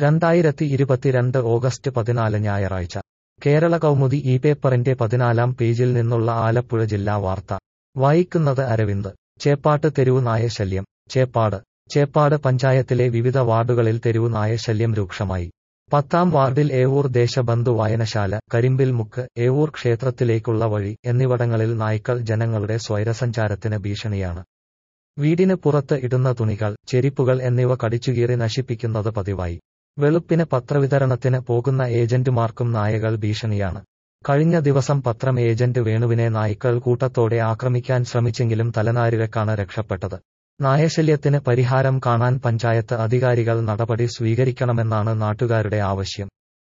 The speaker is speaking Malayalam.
രണ്ടായിരത്തി ഇരുപത്തിരണ്ട് ഓഗസ്റ്റ് പതിനാല് ഞായറാഴ്ച കേരള കൗമുദി ഈ പേപ്പറിന്റെ പതിനാലാം പേജിൽ നിന്നുള്ള ആലപ്പുഴ ജില്ലാ വാർത്ത വായിക്കുന്നത് അരവിന്ദ് ചേപ്പാട്ട് തെരുവ് നായ ശല്യം ചേപ്പാട് ചേപ്പാട് പഞ്ചായത്തിലെ വിവിധ വാർഡുകളിൽ തെരുവ് നായ ശല്യം രൂക്ഷമായി പത്താം വാർഡിൽ ഏവൂർ ദേശബന്ധു വായനശാല കരിമ്പിൽ മുക്ക് ഏവൂർ ക്ഷേത്രത്തിലേക്കുള്ള വഴി എന്നിവിടങ്ങളിൽ നായ്ക്കൾ ജനങ്ങളുടെ സ്വൈരസഞ്ചാരത്തിന് ഭീഷണിയാണ് വീടിന് പുറത്ത് ഇടുന്ന തുണികൾ ചെരിപ്പുകൾ എന്നിവ കടിച്ചുകീറി നശിപ്പിക്കുന്നത് പതിവായി വെളുപ്പിന് പത്രവിതരണത്തിന് പോകുന്ന ഏജന്റുമാർക്കും നായകൾ ഭീഷണിയാണ് കഴിഞ്ഞ ദിവസം പത്രം ഏജന്റ് വേണുവിനെ നായ്ക്കൾ കൂട്ടത്തോടെ ആക്രമിക്കാൻ ശ്രമിച്ചെങ്കിലും തലനാരിഴക്കാണ് രക്ഷപ്പെട്ടത് നായശല്യത്തിന് പരിഹാരം കാണാൻ പഞ്ചായത്ത് അധികാരികൾ നടപടി സ്വീകരിക്കണമെന്നാണ് നാട്ടുകാരുടെ ആവശ്യം